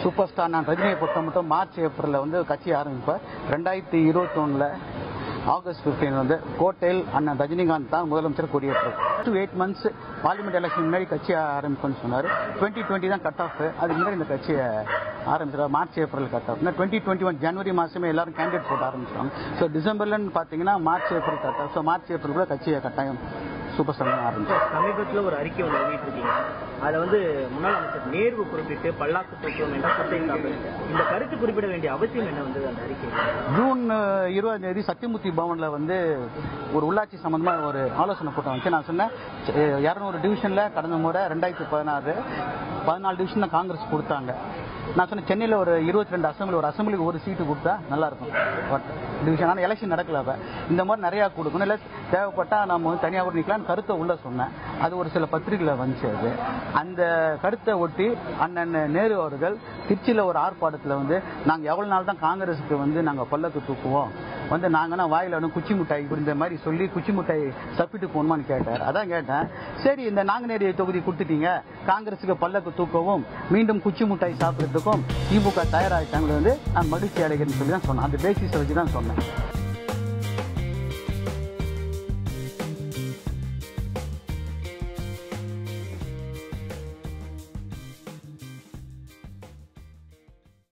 super star நான் ரஜினியை பொறுத்த மட்டும் மார்ச் ஏப்ரலில் வந்து கட்சி ஆரம்பிப்பேன் ரெண்டாயிரத்தி இருபத்தொன்னில் ஆகஸ்ட் 15 வந்து கோட்டையில் அண்ணன் ரஜினிகாந்த் தான் முதலமைச்சர் கொடியேற்றார் two eight months parliament election முன்னாடி கட்சி ஆரம்பிக்கும்னு சொன்னார் டுவெண்ட்டி டுவெண்ட்டி தான் கட் ஆஃப் அதுக்கு முன்னாடி இந்த கட்சியை ஆரம்பிச்சிடும் March April cut off twenty twenty one ஜனவரி மாதமே எல்லாரும் கேண்டிடேட் போட ஆரம்பிச்சிடும் ஸோ டிசம்பர்லன்னு பார்த்தீங்கன்னா March April cut off so March April கூட கட்சியை கட்டாயம் சூப்பர் ஸ்டார் ஆரம்பிச்சோம் சமீபத்தில் ஒரு அறிக்கை ஒன்று வெளியிட்டிருக்கீங்க அதை வந்து முன்னாள் அமைச்சர் நேரு குறிப்பிட்டு பல்லாக்கு தத்துவம் என்ற குற்றை சாப்பிடு இந்த கருத்து குறிப்பிட வேண்டிய அவசியம் என்ன வந்தது அந்த அறிக்கை ஜூன் இருபதாம் தேதி சத்தியமூர்த்தி பவன்ல வந்து ஒரு உள்ளாட்சி சம்பந்தமா ஒரு ஆலோசனை கூட்டம் வச்சு நான் சொன்னேன் இரநூறு டிவிஷன்ல கடந்த முறை ரெண்டாயிரத்தி பதினாறு பதினாலு டிவிஷன் தான் காங்கிரஸ் கொடுத்தாங்க நான் சொன்னேன் சென்னையில் ஒரு இருபத்தி ரெண்டு அசம்பிளி ஒரு அசம்பிளிக்கு ஒரு சீட்டு கொடுத்தா நல்லா இருக்கும் டிவிஷன் ஆனால் எலெக்ஷன் நடக்கல அப்ப இந்த மாதிரி நிறையா கொடுக்கணும் இல்லை தேவைப்பட்டா நம்ம வந்து தனியாக கூட நிற்கலாம்னு கருத்தை உள்ள சொன்னேன் அது ஒரு சில பத்திரிகையில் வந்துச்சு அது அந்த கருத்தை ஒட்டி அண்ணன் நேரு அவர்கள் திருச்சியில் ஒரு ஆர்ப்பாட்டத்தில் வந்து நாங்கள் எவ்வளோ நாள் தான் காங்கிரஸுக்கு வந்து நாங்கள் பல்லக்கு தூக்குவோம் வந்து நாங்கன்னா வாயில வந்து குச்சி மிட்டாய் இந்த மாதிரி சொல்லி குச்சி மிட்டாய் சப்பிட்டு போகணுமான்னு கேட்டார் அதான் கேட்டேன் சரி இந்த நாங்குநேரி தொகுதி கொடுத்துட்டீங்க காங்கிரஸுக்கு பல்லக்கு தூக்கவும் மீண்டும் குச்சி மிட்டாய் சாப்பிட்றதுக்கும் திமுக தயாராகிட்டாங்க வந்து நான் மகிழ்ச்சி அடைகிறேன்னு சொல்லி தான் சொன்னேன் அந்த பேசிஸை வச்சு தான் சொன்னேன்